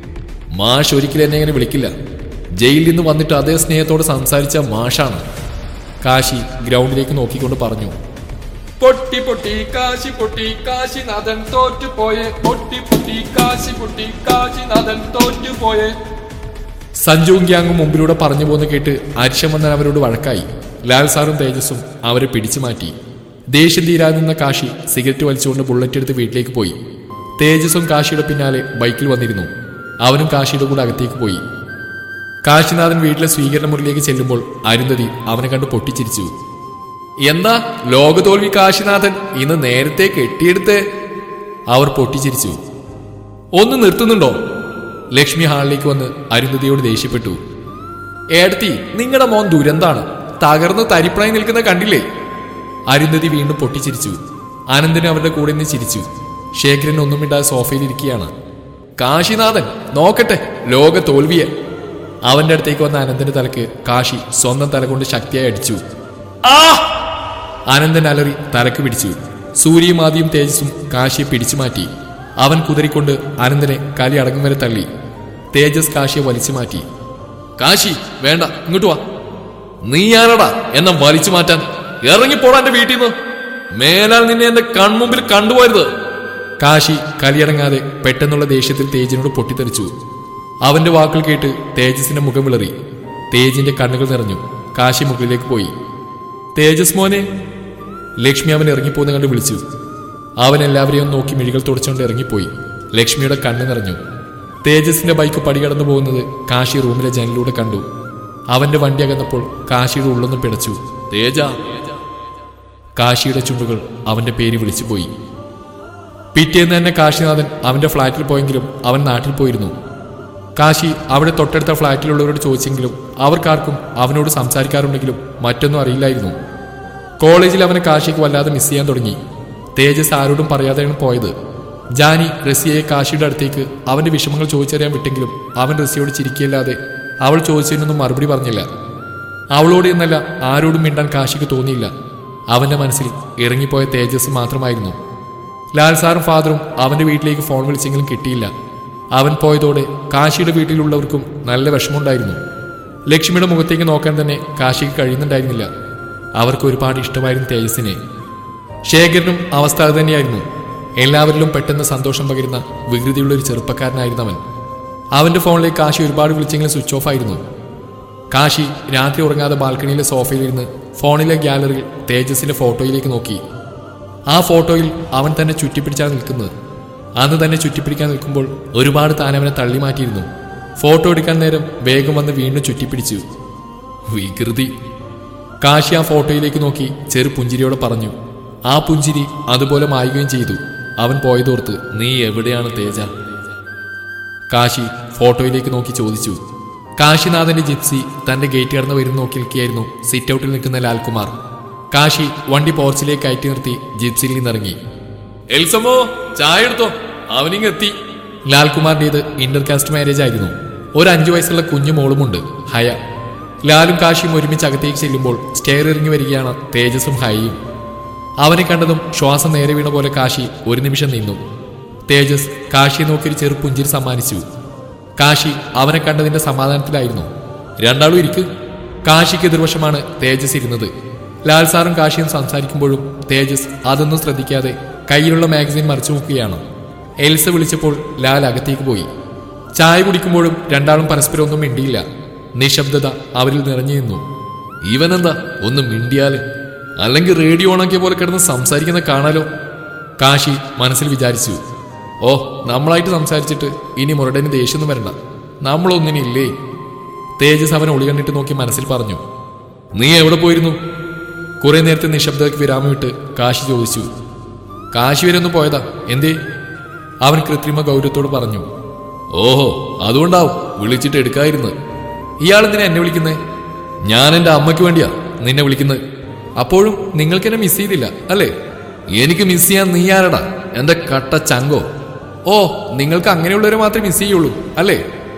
മാഷ് ഒരിക്കലും എന്നെ അങ്ങനെ വിളിക്കില്ല ജയിലിൽ നിന്ന് വന്നിട്ട് അതേ സ്നേഹത്തോട് സംസാരിച്ച മാഷാണ് കാശി ഗ്രൗണ്ടിലേക്ക് നോക്കിക്കൊണ്ട് പറഞ്ഞു പൊട്ടി പൊട്ടി കാശി പൊട്ടി കാശിനാഥൻ തോറ്റുപോയെ പൊട്ടി പൊട്ടി കാശി പൊട്ടി കാശിനാഥൻ തോറ്റുപോയെ സഞ്ജുവും ഗ്യാങ്ങും മുമ്പിലൂടെ പറഞ്ഞു പോന്ന് കേട്ട് അരിശം വന്നാൽ അവരോട് വഴക്കായി ലാൽ സാറും തേജസ്സും അവരെ പിടിച്ചു മാറ്റി ദേഷ്യം തീരാതെ നിന്ന കാശി സിഗരറ്റ് വലിച്ചുകൊണ്ട് ബുള്ളറ്റ് എടുത്ത് വീട്ടിലേക്ക് പോയി തേജസ്സും കാശിയുടെ പിന്നാലെ ബൈക്കിൽ വന്നിരുന്നു അവനും കാശിയുടെ കൂടെ അകത്തേക്ക് പോയി കാശിനാഥൻ വീട്ടിലെ സ്വീകരണ മുറിയിലേക്ക് ചെല്ലുമ്പോൾ അരുന്ധതി അവനെ കണ്ട് പൊട്ടിച്ചിരിച്ചു എന്താ ലോകതോൽവി കാശിനാഥൻ ഇന്ന് നേരത്തെ കെട്ടിയെടുത്ത് അവർ പൊട്ടിച്ചിരിച്ചു ഒന്ന് നിർത്തുന്നുണ്ടോ ലക്ഷ്മി ഹാളിലേക്ക് വന്ന് അരുന്ധതിയോട് ദേഷ്യപ്പെട്ടു ഏടത്തി നിങ്ങളുടെ മോൻ ദുരന്താണ് തകർന്ന് തരിപ്പണായി നിൽക്കുന്ന കണ്ടില്ലേ അരുന്ധതി വീണ്ടും പൊട്ടിച്ചിരിച്ചു ആനന്ദന് അവരുടെ കൂടെ നിന്ന് ചിരിച്ചു ശേഖരൻ ഒന്നും മിണ്ടാതെ സോഫയിൽ ഇരിക്കുകയാണ് കാശിനാഥൻ നോക്കട്ടെ ലോക തോൽവിയെ അവന്റെ അടുത്തേക്ക് വന്ന അനന്തന്റെ തലക്ക് കാശി സ്വന്തം തല കൊണ്ട് ശക്തിയായി അടിച്ചു ആ അനന്തൻ അലറി തലക്ക് പിടിച്ചു സൂര്യയും ആദിയും തേജസ്സും കാശിയെ പിടിച്ചു മാറ്റി അവൻ കുതിരിക്കൊണ്ട് അനന്തനെ കലി അടങ്ങും വരെ തള്ളി തേജസ് കാശിയെ വലിച്ചു മാറ്റി കാശി വേണ്ട ഇങ്ങോട്ട് വാ നീ ആരടാ എന്നെ വലിച്ചു മാറ്റാൻ ഇറങ്ങിപ്പോടാ എന്റെ വീട്ടിൽ നിന്ന് മേലാൽ നിന്നെ എന്റെ കൺമുമ്പിൽ കണ്ടുപോരുത് കാശി കലിയടങ്ങാതെ പെട്ടെന്നുള്ള ദേഷ്യത്തിൽ തേജിനോട് പൊട്ടിത്തെറിച്ചു അവന്റെ വാക്കുകൾ കേട്ട് തേജസിന്റെ മുഖം വിളറി തേജിന്റെ കണ്ണുകൾ നിറഞ്ഞു കാശി മുകളിലേക്ക് പോയി തേജസ് മോനെ ലക്ഷ്മി അവൻ ഇറങ്ങിപ്പോന്ന് കണ്ട് വിളിച്ചു അവൻ എല്ലാവരെയും നോക്കി മിഴികൾ തുടച്ചുകൊണ്ട് ഇറങ്ങിപ്പോയി ലക്ഷ്മിയുടെ കണ്ണ് നിറഞ്ഞു തേജസിന്റെ ബൈക്ക് പടികടന്നു പോകുന്നത് കാശി റൂമിലെ ജനലിലൂടെ കണ്ടു അവന്റെ വണ്ടി അകന്നപ്പോൾ കാശിയുടെ ഉള്ളൊന്ന് പിടച്ചു തേജ കാശിയുടെ ചുണ്ടുകൾ അവന്റെ പേര് വിളിച്ചുപോയി പിറ്റേന്ന് തന്നെ കാശിനാഥൻ അവന്റെ ഫ്ളാറ്റിൽ പോയെങ്കിലും അവൻ നാട്ടിൽ പോയിരുന്നു കാശി അവിടെ തൊട്ടടുത്ത ഫ്ളാറ്റിലുള്ളവരോട് ചോദിച്ചെങ്കിലും അവർക്കാർക്കും അവനോട് സംസാരിക്കാറുണ്ടെങ്കിലും മറ്റൊന്നും അറിയില്ലായിരുന്നു കോളേജിൽ അവനെ കാശിക്ക് വല്ലാതെ മിസ് ചെയ്യാൻ തുടങ്ങി തേജസ് ആരോടും പറയാതെയാണ് പോയത് ജാനി റസിയയെ കാശിയുടെ അടുത്തേക്ക് അവന്റെ വിഷമങ്ങൾ ചോദിച്ചറിയാൻ വിട്ടെങ്കിലും അവൻ റസിയോട് ചിരിക്കുകയല്ലാതെ അവൾ ചോദിച്ചതിനൊന്നും മറുപടി പറഞ്ഞില്ല അവളോട് എന്നല്ല ആരോടും മിണ്ടാൻ കാശിക്ക് തോന്നിയില്ല അവന്റെ മനസ്സിൽ ഇറങ്ങിപ്പോയ തേജസ് മാത്രമായിരുന്നു ലാൽ സാറും ഫാദറും അവന്റെ വീട്ടിലേക്ക് ഫോൺ വിളിച്ചെങ്കിലും കിട്ടിയില്ല അവൻ പോയതോടെ കാശിയുടെ വീട്ടിലുള്ളവർക്കും നല്ല വിഷമമുണ്ടായിരുന്നു ലക്ഷ്മിയുടെ മുഖത്തേക്ക് നോക്കാൻ തന്നെ കാശിക്ക് കഴിയുന്നുണ്ടായിരുന്നില്ല അവർക്ക് ഒരുപാട് ഇഷ്ടമായിരുന്നു തേജസ്സിനെ ശേഖരനും അവസ്ഥ അത് തന്നെയായിരുന്നു എല്ലാവരിലും പെട്ടെന്ന് സന്തോഷം പകരുന്ന വികൃതിയുള്ള ഒരു ചെറുപ്പക്കാരനായിരുന്നു അവൻ അവന്റെ ഫോണിലേക്ക് കാശി ഒരുപാട് വിളിച്ചെങ്കിലും സ്വിച്ച് ഓഫ് ആയിരുന്നു കാശി രാത്രി ഉറങ്ങാതെ ബാൽക്കണിയിലെ സോഫയിലിരുന്ന് ഫോണിലെ ഗ്യാലറിയിൽ തേജസിന്റെ ഫോട്ടോയിലേക്ക് നോക്കി ആ ഫോട്ടോയിൽ അവൻ തന്നെ ചുറ്റിപ്പിടിച്ചാണ് നിൽക്കുന്നത് അന്ന് തന്നെ ചുറ്റിപ്പിടിക്കാൻ നിൽക്കുമ്പോൾ ഒരുപാട് താൻ അവനെ തള്ളി മാറ്റിയിരുന്നു ഫോട്ടോ എടുക്കാൻ നേരം വേഗം വന്ന് വീണ്ടും ചുറ്റിപ്പിടിച്ചു വികൃതി കാശി ആ ഫോട്ടോയിലേക്ക് നോക്കി ചെറു പുഞ്ചിരിയോടെ പറഞ്ഞു ആ പുഞ്ചിരി അതുപോലെ മായുകയും ചെയ്തു അവൻ പോയതോർത്ത് നീ എവിടെയാണ് തേജ കാശി ഫോട്ടോയിലേക്ക് നോക്കി ചോദിച്ചു കാശിനാഥന്റെ ജിപ്സി തന്റെ ഗേറ്റ് കടന്ന് വരും നോക്കി നിൽക്കുകയായിരുന്നു സിറ്റ് ഔട്ടിൽ നിൽക്കുന്ന ലാൽകുമാർ കാശി വണ്ടി പോർച്ചിലേക്ക് കയറ്റി നിർത്തി ജിപ്സിയിൽ നിന്നിറങ്ങി എൽസമോ ചായ എടുത്തോ അവനിങ് എത്തി ലാൽകുമാറിന്റേത് ഇന്റർകാസ്റ്റ് മാരേജ് ആയിരുന്നു ഒരു അഞ്ചു വയസ്സുള്ള കുഞ്ഞു മോളുമുണ്ട് ഹയ ലാലും കാശിയും ഒരുമിച്ച് അകത്തേക്ക് ചെല്ലുമ്പോൾ സ്റ്റെയർ ഇറങ്ങി വരികയാണ് തേജസും ഹയയും അവനെ കണ്ടതും ശ്വാസം നേരെ വീണ പോലെ കാശി ഒരു നിമിഷം നിന്നു തേജസ് കാശിയെ നോക്കി ഒരു ചെറു പുഞ്ചിരി സമ്മാനിച്ചു കാശി അവനെ കണ്ടതിന്റെ സമാധാനത്തിലായിരുന്നു രണ്ടാളും ഇരിക്ക് കാശിക്ക് എതിർവശമാണ് തേജസ് ഇരുന്നത് ലാൽ സാറും കാശിയും സംസാരിക്കുമ്പോഴും തേജസ് അതൊന്നും ശ്രദ്ധിക്കാതെ കയ്യിലുള്ള മാഗസിൻ മറിച്ചു നോക്കുകയാണ് എൽസ വിളിച്ചപ്പോൾ ലാൽ അകത്തേക്ക് പോയി ചായ കുടിക്കുമ്പോഴും രണ്ടാളും പരസ്പരം ഒന്നും മിണ്ടിയില്ല നിശബ്ദത അവരിൽ നിറഞ്ഞു നിന്നു ഇവനെന്താ ഒന്ന് മിണ്ടിയാല് അല്ലെങ്കിൽ റേഡിയോ ഓണാക്കിയ പോലെ കിടന്ന് സംസാരിക്കുന്ന കാണാലോ കാശി മനസ്സിൽ വിചാരിച്ചു ഓ നമ്മളായിട്ട് സംസാരിച്ചിട്ട് ഇനി മുരടന് ദേഷ്യമൊന്നും വരണ്ട നമ്മളൊന്നിനില്ലേ തേജസ് അവൻ ഒളി കണ്ടിട്ട് നോക്കി മനസ്സിൽ പറഞ്ഞു നീ എവിടെ പോയിരുന്നു കുറെ നേരത്തെ നിശബ്ദതയ്ക്ക് വിരാമമിട്ട് കാശി ചോദിച്ചു കാശി വരെ ഒന്ന് പോയതാ എന്തേ അവൻ കൃത്രിമ ഗൗരവത്തോട് പറഞ്ഞു ഓഹോ അതുകൊണ്ടാവും വിളിച്ചിട്ട് എടുക്കായിരുന്നു ഇയാളെന്തിനാ എന്നെ വിളിക്കുന്നത് ഞാൻ എൻ്റെ അമ്മയ്ക്ക് വേണ്ടിയാ നിന്നെ വിളിക്കുന്നത് അപ്പോഴും നിങ്ങൾക്ക് എന്നെ മിസ് ചെയ്തില്ല അല്ലേ എനിക്ക് മിസ് ചെയ്യാൻ നീ ആരടാ എന്റെ കട്ട ചങ്കോ ഓ നിങ്ങൾക്ക് അങ്ങനെയുള്ളവരെ മാത്രമേ മിസ് ചെയ്യുള്ളൂ അല്ലേ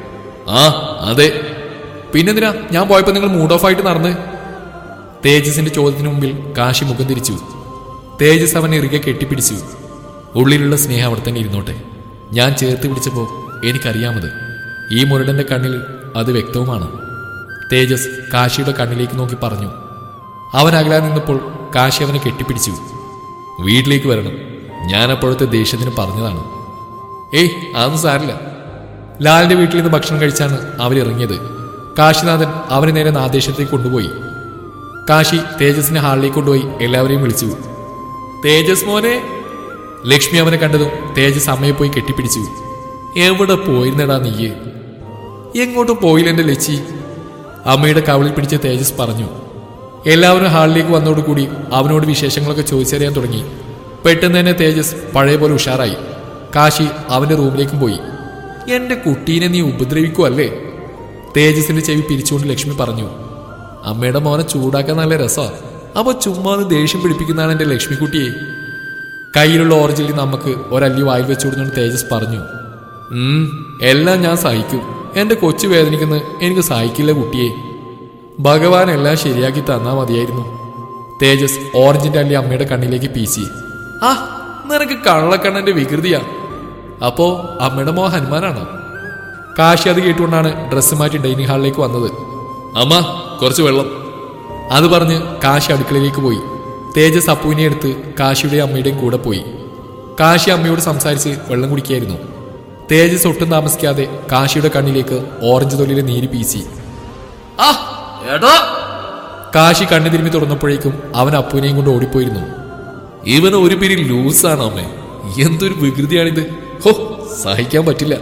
ആ അതെ പിന്നെന്തിനാ ഞാൻ പോയപ്പോ നിങ്ങൾ മൂഡ് ഓഫ് ആയിട്ട് നടന്ന് തേജസിന്റെ ചോദ്യത്തിന് മുമ്പിൽ കാശി മുഖം തിരിച്ചു തേജസ് അവനെ ഇറുകെ കെട്ടിപ്പിടിച്ചു ഉള്ളിലുള്ള സ്നേഹം അവിടെ തന്നെ ഇരുന്നോട്ടെ ഞാൻ ചേർത്ത് പിടിച്ചപ്പോൾ എനിക്കറിയാമത് ഈ മുരടന്റെ കണ്ണിൽ അത് വ്യക്തവുമാണ് തേജസ് കാശിയുടെ കണ്ണിലേക്ക് നോക്കി പറഞ്ഞു അവൻ അകലാൻ നിന്നപ്പോൾ കാശി അവനെ കെട്ടിപ്പിടിച്ചു വീട്ടിലേക്ക് വരണം ഞാൻ അപ്പോഴത്തെ ദേഷ്യത്തിന് പറഞ്ഞതാണ് ഏയ് അതൊന്നും സാരില്ല ലാലിന്റെ വീട്ടിൽ നിന്ന് ഭക്ഷണം കഴിച്ചാണ് അവരിറങ്ങിയത് കാശിനാഥൻ അവനെ നേരെ നാദേശത്തേക്ക് കൊണ്ടുപോയി കാശി തേജസിനെ ഹാളിലേക്ക് കൊണ്ടുപോയി എല്ലാവരെയും വിളിച്ചു തേജസ് മോനെ ലക്ഷ്മി അവനെ കണ്ടതും തേജസ് അമ്മയെ പോയി കെട്ടിപ്പിടിച്ചു എവിടെ പോയിരുന്നടാ നീയ് എങ്ങോട്ടും പോയില്ല എന്റെ ലച്ചി അമ്മയുടെ കവളിൽ പിടിച്ച തേജസ് പറഞ്ഞു എല്ലാവരും ഹാളിലേക്ക് വന്നതോടുകൂടി അവനോട് വിശേഷങ്ങളൊക്കെ ചോദിച്ചറിയാൻ തുടങ്ങി പെട്ടെന്ന് തന്നെ തേജസ് പഴയ പോലെ ഉഷാറായി കാശി അവന്റെ റൂമിലേക്കും പോയി എന്റെ കുട്ടീനെ നീ ഉപദ്രവിക്കുമല്ലേ തേജസിന്റെ ചെവി പിരിച്ചുകൊണ്ട് ലക്ഷ്മി പറഞ്ഞു അമ്മയുടെ മോനെ ചൂടാക്കാൻ നല്ല രസമാണ് അപ്പൊ ചുമ്മാ ഒന്ന് ദേഷ്യം പിടിപ്പിക്കുന്നതാണ് എന്റെ ലക്ഷ്മിക്കുട്ടിയെ കയ്യിലുള്ള ഓറഞ്ചിൽ നിന്ന് നമുക്ക് ഒരല്ലി വായിൽ വെച്ചു കൊടുത്തുകൊണ്ട് തേജസ് പറഞ്ഞു ഉം എല്ലാം ഞാൻ സഹിക്കും എന്റെ കൊച്ചു വേദനിക്കുന്നത് എനിക്ക് സഹിക്കില്ല കുട്ടിയെ ഭഗവാൻ എല്ലാം ശരിയാക്കി തന്നാ മതിയായിരുന്നു തേജസ് ഓറഞ്ചിന്റെ അല്ലി അമ്മയുടെ കണ്ണിലേക്ക് പീച്ചി ആ നിനക്ക് കള്ളക്കണ്ണന്റെ വികൃതിയാ അപ്പോ അമ്മയുടെ മോ ഹനുമാനാണോ കാശി അത് കേട്ടുകൊണ്ടാണ് ഡ്രസ്സ് മാറ്റി ഡൈനിങ് ഹാളിലേക്ക് വന്നത് അമ്മ കുറച്ച് വെള്ളം അത് പറഞ്ഞ് കാശി അടുക്കളയിലേക്ക് പോയി തേജസ് അപ്പുവിനെ എടുത്ത് കാശിയുടെയും അമ്മയുടെയും കൂടെ പോയി കാശി അമ്മയോട് സംസാരിച്ച് വെള്ളം കുടിക്കായിരുന്നു തേജസ് ഒട്ടും താമസിക്കാതെ കാശിയുടെ കണ്ണിലേക്ക് ഓറഞ്ച് തൊലിയിലെ നീര് പീച്ചി ആ എടാ കാശി കണ്ണു തിരുമ്മി തുറന്നപ്പോഴേക്കും അവൻ അപ്പുവിനെയും കൊണ്ട് ഓടിപ്പോയിരുന്നു ഇവന് ഒരു പിരി ലൂസാണ് അമ്മേ എന്തൊരു വികൃതിയാണിത് ഹോ സഹിക്കാൻ പറ്റില്ല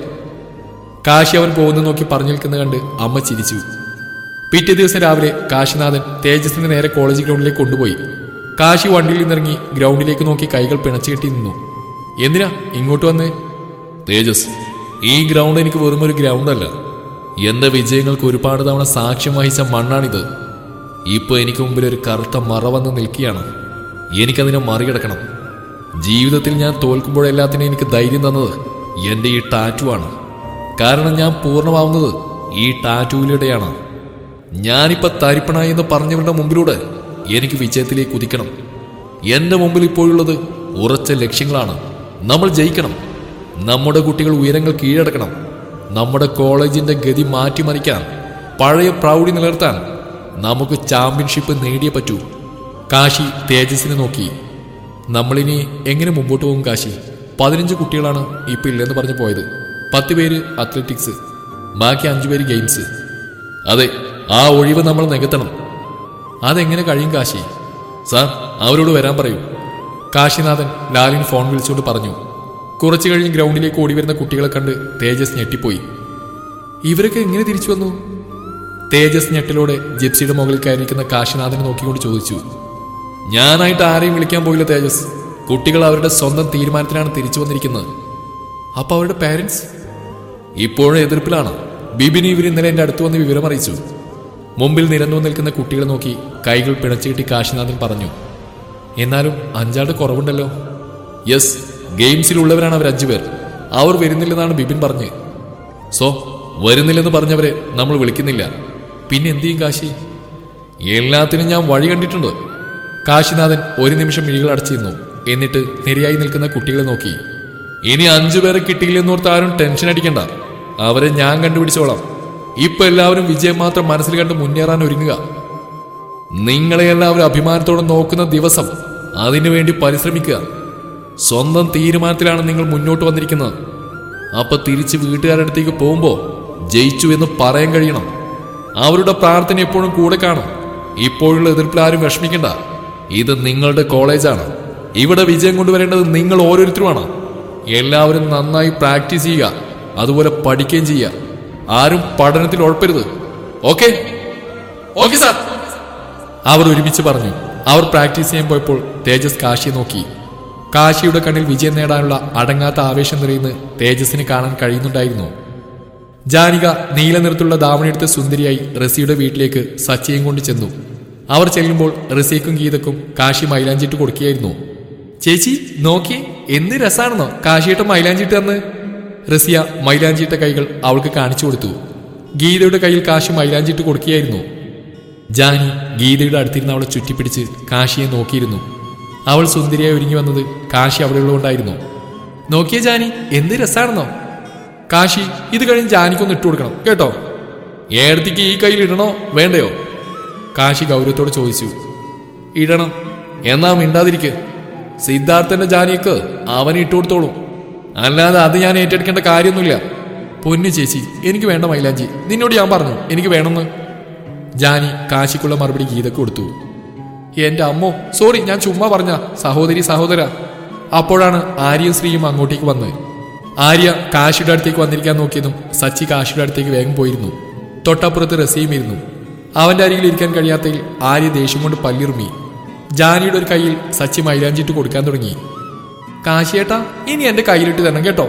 കാശി അവൻ പോകുന്നു നോക്കി പറഞ്ഞു നിൽക്കുന്ന കണ്ട് അമ്മ ചിരിച്ചു പിറ്റേ ദിവസം രാവിലെ കാശിനാഥൻ തേജസിനെ നേരെ കോളേജ് ഗ്രൗണ്ടിലേക്ക് കൊണ്ടുപോയി കാശി വണ്ടിയിൽ നിന്നിറങ്ങി ഗ്രൗണ്ടിലേക്ക് നോക്കി കൈകൾ പിണച്ചു കെട്ടി നിന്നു എന്തിനാ ഇങ്ങോട്ട് വന്നേ തേജസ് ഈ ഗ്രൗണ്ട് എനിക്ക് വെറും ഒരു ഗ്രൗണ്ടല്ല എന്റെ വിജയങ്ങൾക്ക് ഒരുപാട് തവണ സാക്ഷ്യം വഹിച്ച മണ്ണാണിത് ഇപ്പൊ എനിക്ക് മുമ്പിൽ ഒരു കറുത്ത മറ വന്ന് നിൽക്കുകയാണ് എനിക്കതിനെ മറികടക്കണം ജീവിതത്തിൽ ഞാൻ തോൽക്കുമ്പോഴെല്ലാത്തിനും എനിക്ക് ധൈര്യം തന്നത് എന്റെ ഈ ടാറ്റുവാണ് കാരണം ഞാൻ പൂർണ്ണമാവുന്നത് ഈ ടാറ്റുവിലൂടെയാണ് ഞാനിപ്പോ തരിപ്പണായി എന്ന് പറഞ്ഞവരുടെ മുമ്പിലൂടെ എനിക്ക് വിജയത്തിലേക്ക് കുതിക്കണം എന്റെ മുമ്പിൽ ഇപ്പോഴുള്ളത് ഉറച്ച ലക്ഷ്യങ്ങളാണ് നമ്മൾ ജയിക്കണം നമ്മുടെ കുട്ടികൾ ഉയരങ്ങൾ കീഴടക്കണം നമ്മുടെ കോളേജിന്റെ ഗതി മാറ്റിമറിക്കാൻ പഴയ പ്രൗഢി നിലനിർത്താൻ നമുക്ക് ചാമ്പ്യൻഷിപ്പ് നേടിയേ പറ്റൂ കാശി തേജസിനെ നോക്കി നമ്മളിനി എങ്ങനെ മുമ്പോട്ട് പോകും കാശി പതിനഞ്ച് കുട്ടികളാണ് ഇപ്പൊ ഇല്ലെന്ന് പറഞ്ഞു പോയത് പത്ത് പേര് അത്ലറ്റിക്സ് ബാക്കി അഞ്ചു പേര് ഗെയിംസ് അതെ ആ ഒഴിവ് നമ്മൾ നികത്തണം അതെങ്ങനെ കഴിയും കാശി സാർ അവരോട് വരാൻ പറയൂ കാശിനാഥൻ ലാലിന് ഫോൺ വിളിച്ചുകൊണ്ട് പറഞ്ഞു കുറച്ചു കഴിഞ്ഞ് ഗ്രൗണ്ടിലേക്ക് ഓടി വരുന്ന കുട്ടികളെ കണ്ട് തേജസ് ഞെട്ടിപ്പോയി ഇവരൊക്കെ എങ്ങനെ തിരിച്ചു വന്നു തേജസ് ഞെട്ടിലൂടെ ജിപ്സിയുടെ മുകളിൽ കയറിയിരിക്കുന്ന കാശിനാഥനെ നോക്കിക്കൊണ്ട് ചോദിച്ചു ഞാനായിട്ട് ആരെയും വിളിക്കാൻ പോയില്ല തേജസ് കുട്ടികൾ അവരുടെ സ്വന്തം തീരുമാനത്തിലാണ് തിരിച്ചു വന്നിരിക്കുന്നത് അപ്പൊ അവരുടെ പാരന്റ്സ് ഇപ്പോഴും എതിർപ്പിലാണ് ബിബിനി ഇവർ ഇന്നലെ എന്റെ അടുത്ത് വന്ന് വിവരം അറിയിച്ചു മുമ്പിൽ നിരന്നു നിൽക്കുന്ന കുട്ടികളെ നോക്കി കൈകൾ പിണച്ചുകെട്ടി കാശിനാഥൻ പറഞ്ഞു എന്നാലും അഞ്ചാളുടെ കുറവുണ്ടല്ലോ യെസ് ഗെയിംസിലുള്ളവരാണ് അവർ അഞ്ചു പേർ അവർ വരുന്നില്ലെന്നാണ് ബിബിൻ പറഞ്ഞ് സോ വരുന്നില്ലെന്ന് പറഞ്ഞവരെ നമ്മൾ വിളിക്കുന്നില്ല പിന്നെ എന്ത് ചെയ്യും കാശി എല്ലാത്തിനും ഞാൻ വഴി കണ്ടിട്ടുണ്ട് കാശിനാഥൻ ഒരു നിമിഷം മിഴികൾ അടച്ചിരുന്നു എന്നിട്ട് നിരയായി നിൽക്കുന്ന കുട്ടികളെ നോക്കി ഇനി അഞ്ചു പേരെ കിട്ടിയില്ലെന്നോർത്ത് ആരും ടെൻഷൻ അടിക്കണ്ട അവരെ ഞാൻ കണ്ടുപിടിച്ചോളാം ഇപ്പൊ എല്ലാവരും വിജയം മാത്രം മനസ്സിൽ കണ്ട് മുന്നേറാൻ ഒരുങ്ങുക നിങ്ങളെ എല്ലാവരും അഭിമാനത്തോടെ നോക്കുന്ന ദിവസം അതിനു വേണ്ടി പരിശ്രമിക്കുക സ്വന്തം തീരുമാനത്തിലാണ് നിങ്ങൾ മുന്നോട്ട് വന്നിരിക്കുന്നത് അപ്പൊ തിരിച്ച് വീട്ടുകാരുടെ അടുത്തേക്ക് പോകുമ്പോൾ ജയിച്ചു എന്ന് പറയാൻ കഴിയണം അവരുടെ പ്രാർത്ഥന എപ്പോഴും കൂടെ കാണും ഇപ്പോഴുള്ള എതിർപ്പിൽ ആരും വിഷമിക്കണ്ട ഇത് നിങ്ങളുടെ കോളേജാണ് ഇവിടെ വിജയം കൊണ്ടുവരേണ്ടത് നിങ്ങൾ ഓരോരുത്തരുമാണ് എല്ലാവരും നന്നായി പ്രാക്ടീസ് ചെയ്യുക അതുപോലെ പഠിക്കുകയും ചെയ്യുക ആരും പഠനത്തിൽ ഉഴപ്പരുത് ഓക്കെ ഓക്കെ സാർ അവർ ഒരുമിച്ച് പറഞ്ഞു അവർ പ്രാക്ടീസ് ചെയ്യാൻ പോയപ്പോൾ തേജസ് കാശിയെ നോക്കി കാശിയുടെ കണ്ണിൽ വിജയം നേടാനുള്ള അടങ്ങാത്ത ആവേശം നിറയുന്ന തേജസിന് കാണാൻ കഴിയുന്നുണ്ടായിരുന്നു ജാനിക നീല നിറത്തിലുള്ള ധാവണിയെടുത്ത സുന്ദരിയായി റസിയുടെ വീട്ടിലേക്ക് സച്ചിയും കൊണ്ട് ചെന്നു അവർ ചെല്ലുമ്പോൾ റസിയക്കും ഗീതക്കും കാശി മൈലാഞ്ചിട്ട് കൊടുക്കുകയായിരുന്നു ചേച്ചി നോക്കി എന്ത് രസാണെന്നോ കാശിയുടെ മൈലാഞ്ചിട്ട് തന്ന് റസിയ മൈലാഞ്ചിട്ട കൈകൾ അവൾക്ക് കാണിച്ചു കൊടുത്തു ഗീതയുടെ കയ്യിൽ കാശി മൈലാഞ്ചിട്ട് കൊടുക്കുകയായിരുന്നു ജാനി ഗീതയുടെ അടുത്തിരുന്ന് അവളെ ചുറ്റിപ്പിടിച്ച് കാശിയെ നോക്കിയിരുന്നു അവൾ സുന്ദരിയായി ഒരുങ്ങി വന്നത് കാശി അവിടെയുള്ളതുകൊണ്ടായിരുന്നു നോക്കിയ ജാനി എന്ത് രസാണെന്നോ കാശി ഇത് കഴിഞ്ഞ് ജാനിക്കൊന്ന് ഇട്ടു കൊടുക്കണം കേട്ടോ ഏടത്തിക്ക് ഈ കയ്യിൽ ഇടണോ വേണ്ടയോ കാശി ഗൗരവത്തോട് ചോദിച്ചു ഇടണം എന്നാ മിണ്ടാതിരിക്ക് സിദ്ധാർത്ഥന്റെ ജാനിയക്ക് അവൻ ഇട്ടു കൊടുത്തോളും അല്ലാതെ അത് ഞാൻ ഏറ്റെടുക്കേണ്ട കാര്യമൊന്നുമില്ല പൊന്നു ചേച്ചി എനിക്ക് വേണ്ട മൈലാഞ്ചി നിന്നോട് ഞാൻ പറഞ്ഞു എനിക്ക് വേണമെന്ന് ജാനി കാശിക്കുള്ള മറുപടി ഗീതക്ക് കൊടുത്തു എന്റെ അമ്മോ സോറി ഞാൻ ചുമ്മാ പറഞ്ഞ സഹോദരി സഹോദര അപ്പോഴാണ് ആര്യയും ശ്രീയും അങ്ങോട്ടേക്ക് വന്നത് ആര്യ കാശിയുടെ അടുത്തേക്ക് വന്നിരിക്കാൻ നോക്കിയതും സച്ചി കാശിയുടെ അടുത്തേക്ക് വേഗം പോയിരുന്നു തൊട്ടപ്പുറത്ത് റസിയും ഇരുന്നു അവന്റെ അരികിൽ ഇരിക്കാൻ കഴിയാത്തതിൽ ആര്യ ദേഷ്യം കൊണ്ട് പല്ലിറുമി ജാനിയുടെ ഒരു കയ്യിൽ സച്ചി മൈലാഞ്ചിട്ട് കൊടുക്കാൻ തുടങ്ങി കാശിയേട്ടാ ഇനി എന്റെ കയ്യിലിട്ട് തരണം കേട്ടോ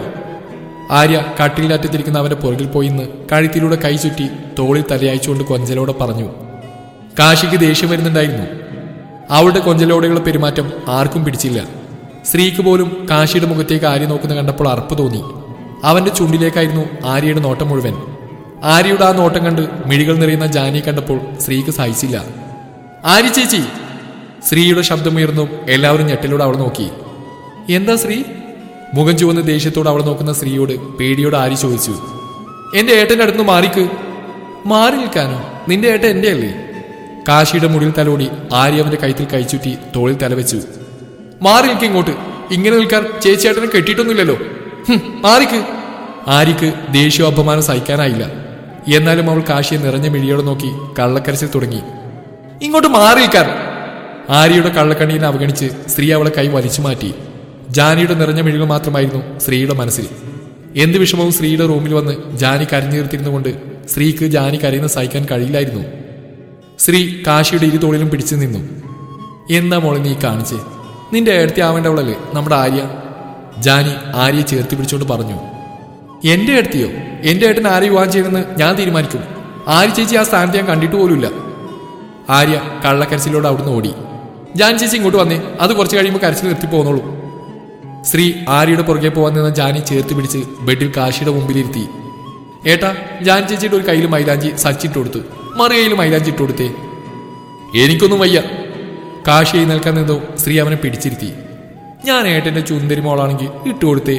ആര്യ കട്ടിലിനറ്റത്തിരിക്കുന്ന അവന്റെ പുറകിൽ പോയി നിന്ന് കഴുത്തിലൂടെ കൈ ചുറ്റി തോളിൽ തലയായിച്ചുകൊണ്ട് കൊഞ്ചലോടെ പറഞ്ഞു കാശിക്ക് ദേഷ്യം വരുന്നുണ്ടായിരുന്നു അവളുടെ കൊഞ്ചലോടെയുള്ള പെരുമാറ്റം ആർക്കും പിടിച്ചില്ല സ്ത്രീക്ക് പോലും കാശിയുടെ മുഖത്തേക്ക് ആര്യ നോക്കുന്ന കണ്ടപ്പോൾ അറപ്പ് തോന്നി അവന്റെ ചുണ്ടിലേക്കായിരുന്നു ആര്യയുടെ നോട്ടം മുഴുവൻ ആര്യയുടെ ആ നോട്ടം കണ്ട് മിഴികൾ നിറയുന്ന ജാനിയെ കണ്ടപ്പോൾ സ്ത്രീക്ക് സഹിച്ചില്ല ആര്യ ചേച്ചി സ്ത്രീയുടെ ശബ്ദമുയർന്നു എല്ലാവരും ഞെട്ടിലൂടെ അവൾ നോക്കി എന്താ ശ്രീ മുഖം ചുവന്ന ദേഷ്യത്തോട് അവൾ നോക്കുന്ന സ്ത്രീയോട് പേടിയോട് ആരി ചോദിച്ചു എന്റെ ഏട്ടന്റെ അടുത്ത് മാറിക്ക് മാറി നിൽക്കാനോ നിന്റെ ഏട്ടൻ എന്റെ അല്ലേ കാശിയുടെ മുടിയിൽ തലോടി ആര്യ അവന്റെ കൈത്തിൽ കൈച്ചുറ്റി തോളിൽ തലവെച്ചു മാറി നിൽക്ക് ഇങ്ങോട്ട് ഇങ്ങനെ നിൽക്കാൻ ചേച്ചിയേട്ടനെ കെട്ടിയിട്ടൊന്നുമില്ലല്ലോ ഹും, മാറിക്ക് ആര്യക്ക് ദേഷ്യ അപമാനം സഹിക്കാനായില്ല എന്നാലും അവൾ കാശിയെ നിറഞ്ഞ മിഴിയോടെ നോക്കി കള്ളക്കരച്ചിൽ തുടങ്ങി ഇങ്ങോട്ട് മാറി നിൽക്കാൻ ആര്യയുടെ കള്ളക്കണ്ണീനെ അവഗണിച്ച് സ്ത്രീ അവളെ കൈ വലിച്ചു മാറ്റി ജാനിയുടെ നിറഞ്ഞ മിഴികൾ മാത്രമായിരുന്നു സ്ത്രീയുടെ മനസ്സിൽ എന്ത് വിഷമവും സ്ത്രീയുടെ റൂമിൽ വന്ന് ജാനി കരഞ്ഞീർത്തിരുന്നുകൊണ്ട് സ്ത്രീക്ക് ജാനി കരയുന്ന സഹിക്കാൻ കഴിയില്ലായിരുന്നു സ്ത്രീ കാശിയുടെ ഇരു തോളിലും പിടിച്ചു നിന്നു എന്താ മോളെ നീ കാണിച്ചേ നിന്റെ ഏടത്തി ആവേണ്ടവളല്ലേ നമ്മുടെ ആര്യ ജാനി ആര്യയെ ചേർത്തി പിടിച്ചുകൊണ്ട് പറഞ്ഞു എന്റെ ഏടത്തിയോ എന്റെ ഏട്ടൻ ആരെ വിവാഹം ചെയ്യണമെന്ന് ഞാൻ തീരുമാനിക്കും ആര്യ ചേച്ചി ആ സ്ഥാനത്ത് ഞാൻ കണ്ടിട്ട് പോലുമില്ല ആര്യ കള്ളക്കരച്ചിലോട് അവിടുന്ന് ഓടി ജാൻ ചേച്ചി ഇങ്ങോട്ട് വന്നേ അത് കുറച്ച് കഴിയുമ്പോൾ കരച്ചിൽ നിർത്തി പോന്നോളൂ സ്ത്രീ ആര്യയുടെ പുറകെ പോവാൻ നിന്ന ജാനി ചേർത്ത് പിടിച്ച് ബെഡിൽ കാശിയുടെ മുമ്പിലിരുത്തി ഏട്ടാ ജാൻ ചേച്ചിയുടെ ഒരു കയ്യിൽ മൈലാഞ്ചി സച്ചിട്ട് കൊടുത്തു മറു കയ്യിൽ മൈലാഞ്ചി ഇട്ട് കൊടുത്തേ എനിക്കൊന്നും വയ്യ കാശി എഴുന്നേൽക്കാൻ നിന്നോ സ്ത്രീ അവനെ പിടിച്ചിരുത്തി ഞാൻ ഏട്ടന്റെ ചുന്ദരി മോളാണെങ്കിൽ ഇട്ട് കൊടുത്തേ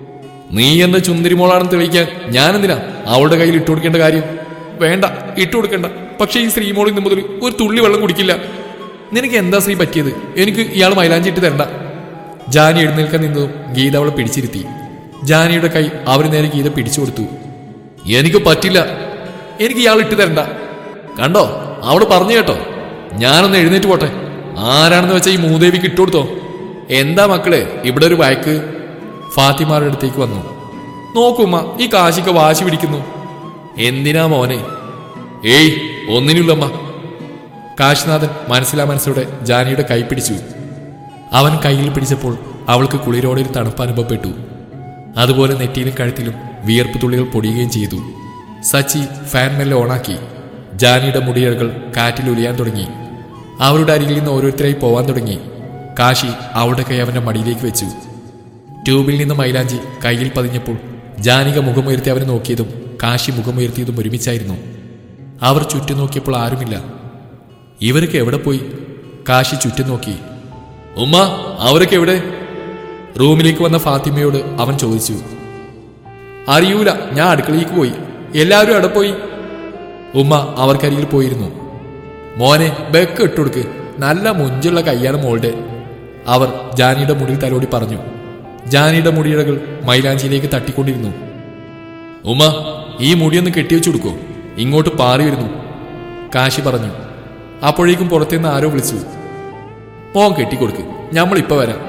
നീ എന്റെ ചുന്ദരി മോളാണെന്ന് തെളിയിക്കാൻ ഞാനെന്തിനാ അവളുടെ കയ്യിൽ ഇട്ട് കൊടുക്കേണ്ട കാര്യം വേണ്ട ഇട്ട് കൊടുക്കണ്ട പക്ഷേ ഈ ശ്രീമോൾ ഇന്ന് മുതൽ ഒരു തുള്ളി വെള്ളം കുടിക്കില്ല നിനക്ക് എന്താ ശ്രീ പറ്റിയത് എനിക്ക് ഇയാൾ മൈലാഞ്ചി ഇട്ട് തരണ്ട ജാനി എഴുന്നേൽക്കാൻ നിന്നതും ഗീത അവളെ പിടിച്ചിരുത്തി ജാനിയുടെ കൈ അവന് നേരെ ഗീത പിടിച്ചു കൊടുത്തു എനിക്ക് പറ്റില്ല എനിക്ക് ഇയാൾ ഇട്ട് തരണ്ട കണ്ടോ അവള് പറഞ്ഞു കേട്ടോ ഞാനൊന്ന് എഴുന്നേറ്റ് പോട്ടെ ആരാണെന്ന് വെച്ചാൽ ഈ മൂദേവിക്ക് ഇട്ടുകൊടുത്തോ എന്താ മക്കളെ ഇവിടെ ഒരു വയക്ക് ഫാത്തിമാരുടെ അടുത്തേക്ക് വന്നു നോക്കുമ്മ ഈ കാശിക്ക് വാശി പിടിക്കുന്നു എന്തിനാ മോനെ ഏയ് ഒന്നിനുള്ളമ്മ കാശിനാഥൻ മനസ്സിലാ മനസ്സോടെ ജാനിയുടെ കൈ പിടിച്ചു അവൻ കയ്യിൽ പിടിച്ചപ്പോൾ അവൾക്ക് കുളിരോടെ ഒരു തണുപ്പ് അനുഭവപ്പെട്ടു അതുപോലെ നെറ്റിയിലും കഴുത്തിലും വിയർപ്പ് തുള്ളികൾ പൊടിയുകയും ചെയ്തു സച്ചി ഫാൻ മെല്ലെ ഓണാക്കി ജാനിയുടെ മുടിയഴകൾ കാറ്റിൽ ഉലിയാൻ തുടങ്ങി അവരുടെ അരികിൽ നിന്ന് ഓരോരുത്തരായി പോവാൻ തുടങ്ങി കാശി അവളുടെ കൈ അവന്റെ മടിയിലേക്ക് വെച്ചു ട്യൂബിൽ നിന്ന് മൈലാഞ്ചി കയ്യിൽ പതിഞ്ഞപ്പോൾ ജാനിക മുഖമുയർത്തി അവനെ നോക്കിയതും കാശി മുഖമുയർത്തിയതും ഒരുമിച്ചായിരുന്നു അവർ ചുറ്റും നോക്കിയപ്പോൾ ആരുമില്ല ഇവരൊക്കെ എവിടെ പോയി കാശി ചുറ്റും നോക്കി ഉമ്മ അവരൊക്കെ എവിടെ റൂമിലേക്ക് വന്ന ഫാത്തിമയോട് അവൻ ചോദിച്ചു അറിയൂല ഞാൻ അടുക്കളയിലേക്ക് പോയി എല്ലാവരും എവിടെ പോയി ഉമ്മ അവർക്കരികിൽ പോയിരുന്നു മോനെ ബെക്ക് ഇട്ടുകൊടുക്ക് നല്ല മുഞ്ചുള്ള കൈയാണ് മോളുടെ അവർ ജാനിയുടെ മുടിയിൽ തലോടി പറഞ്ഞു ജാനിയുടെ മുടിയിഴകൾ മൈലാഞ്ചിയിലേക്ക് തട്ടിക്കൊണ്ടിരുന്നു ഉമ്മ ഈ മുടിയൊന്ന് കെട്ടിവെച്ചു കൊടുക്കോ ഇങ്ങോട്ട് പാറി വരുന്നു കാശി പറഞ്ഞു അപ്പോഴേക്കും പുറത്തുനിന്ന് ആരോ വിളിച്ചു മോൻ കെട്ടിക്കൊടുക്ക് ഞമ്മളിപ്പോ വരാം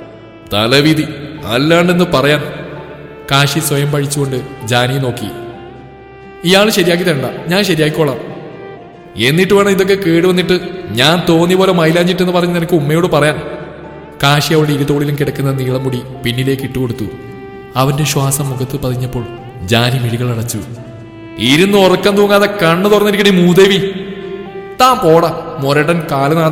തലവിധി അല്ലാണ്ടെന്ന് പറയാൻ കാശി സ്വയം പഴിച്ചുകൊണ്ട് ജാനിയെ നോക്കി ഇയാൾ ശരിയാക്കി തരണ്ട ഞാൻ ശരിയാക്കിക്കോളാം എന്നിട്ട് വേണം ഇതൊക്കെ കേടുവന്നിട്ട് ഞാൻ തോന്നിയ പോലെ മൈലാഞ്ചിട്ടെന്ന് പറഞ്ഞ് നിനക്ക് ഉമ്മയോട് പറയാൻ കാശി അവളുടെ ഇരുതോളിലും കിടക്കുന്ന നീളമുടി പിന്നിലേക്ക് ഇട്ടുകൊടുത്തു അവന്റെ ശ്വാസം മുഖത്ത് പതിഞ്ഞപ്പോൾ ജാനി മിഴികൾ അടച്ചു ഇരുന്ന് ഉറക്കം തൂങ്ങാതെ കണ്ണു തുറന്നിരിക്കണേ മൂദേവി താൻ പോടാ മൊരടൻ കാലനാഥ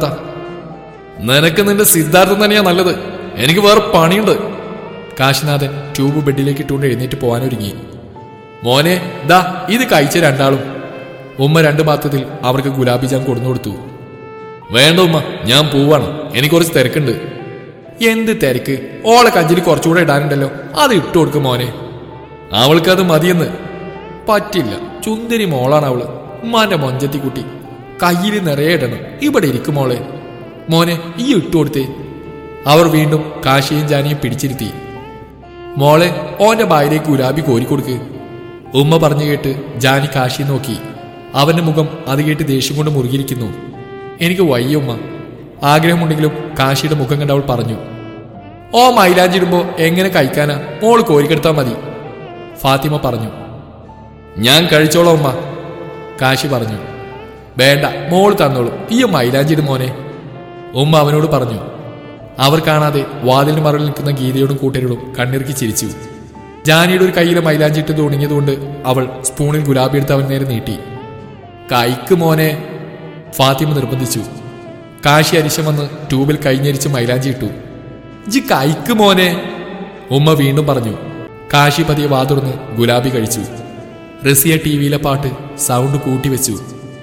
നിനക്ക് നിന്റെ സിദ്ധാർത്ഥം തന്നെയാ നല്ലത് എനിക്ക് വേറെ പണിയുണ്ട് കാശിനാഥൻ ട്യൂബ് ബെഡിലേക്ക് ഇട്ടുകൊണ്ട് എഴുന്നേറ്റ് പോകാനൊരുങ്ങി മോനെ ദാ ഇത് കഴിച്ച രണ്ടാളും ഉമ്മ രണ്ട് പാത്രത്തിൽ അവർക്ക് ഗുലാബി ജാം കൊടുന്നു കൊടുത്തു വേണ്ട ഉമ്മ ഞാൻ പോവാണ് എനിക്ക് കുറച്ച് തിരക്കുണ്ട് എന്ത് തിരക്ക് ഓളെ കഞ്ചിൽ കുറച്ചുകൂടെ ഇടാനുണ്ടല്ലോ അത് ഇട്ടു കൊടുക്കും മോനെ അവൾക്കത് മതിയെന്ന് പറ്റില്ല ചുന്ദരി മോളാണ് അവള് ഉമ്മാന്റെ മൊഞ്ചത്തി കുട്ടി കയ്യിൽ നിറയെ ഇടണം ഇവിടെ ഇരിക്കും മോളെ മോനെ ഈ ഇട്ടു കൊടുത്തേ അവർ വീണ്ടും കാശിയും ജാനിയും പിടിച്ചിരുത്തി മോളെ ഓന്റെ ബായിലേക്ക് ഗുലാബി കോരിക്കൊടുക്ക് ഉമ്മ പറഞ്ഞു കേട്ട് ജാനി കാശി നോക്കി അവന്റെ മുഖം അത് കേട്ട് ദേഷ്യം കൊണ്ട് മുറുകിയിരിക്കുന്നു എനിക്ക് വയ്യ ഉമ്മ ആഗ്രഹമുണ്ടെങ്കിലും കാശിയുടെ മുഖം കണ്ട് അവൾ പറഞ്ഞു ഓ മൈലാഞ്ചിടുമ്പോ എങ്ങനെ കഴിക്കാനാ മോള് കോരിക്കെടുത്താൽ മതി ഫാത്തിമ പറഞ്ഞു ഞാൻ കഴിച്ചോളാം ഉമ്മ കാശി പറഞ്ഞു വേണ്ട മോള് തന്നോളൂ ഈ മൈലാഞ്ചിടും മോനെ ഉമ്മ അവനോട് പറഞ്ഞു അവർ കാണാതെ വാതിലിന് മറവിൽ നിൽക്കുന്ന ഗീതയോടും കൂട്ടരോടും കണ്ണിറുക്കി ചിരിച്ചു ജാനിയുടെ ഒരു കയ്യിലെ മൈലാഞ്ചിട്ട് തുണിഞ്ഞതുകൊണ്ട് അവൾ സ്പൂണിൽ ഗുലാബി എടുത്ത് അവൻ നേരെ നീട്ടി കൈക്ക് മോനെ ഫാത്തിമ നിർബന്ധിച്ചു കാശി അരിശം വന്ന് ട്യൂബിൽ കൈഞ്ഞരിച്ച് മൈലാഞ്ചി ഇട്ടു ജി കൈക്ക് മോനെ ഉമ്മ വീണ്ടും പറഞ്ഞു കാശി പതിയെ വാതുറന്ന് ഗുലാബി കഴിച്ചു റസിയ ടി വിയിലെ പാട്ട് സൗണ്ട് കൂട്ടിവെച്ചു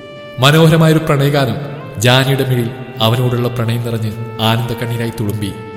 മനോഹരമായൊരു പ്രണയഗാനം ജാനിയുടെ മിഴിൽ അവനോടുള്ള പ്രണയം നിറഞ്ഞ് ആനന്ദ കണ്ണീരായി തുളുമ്പി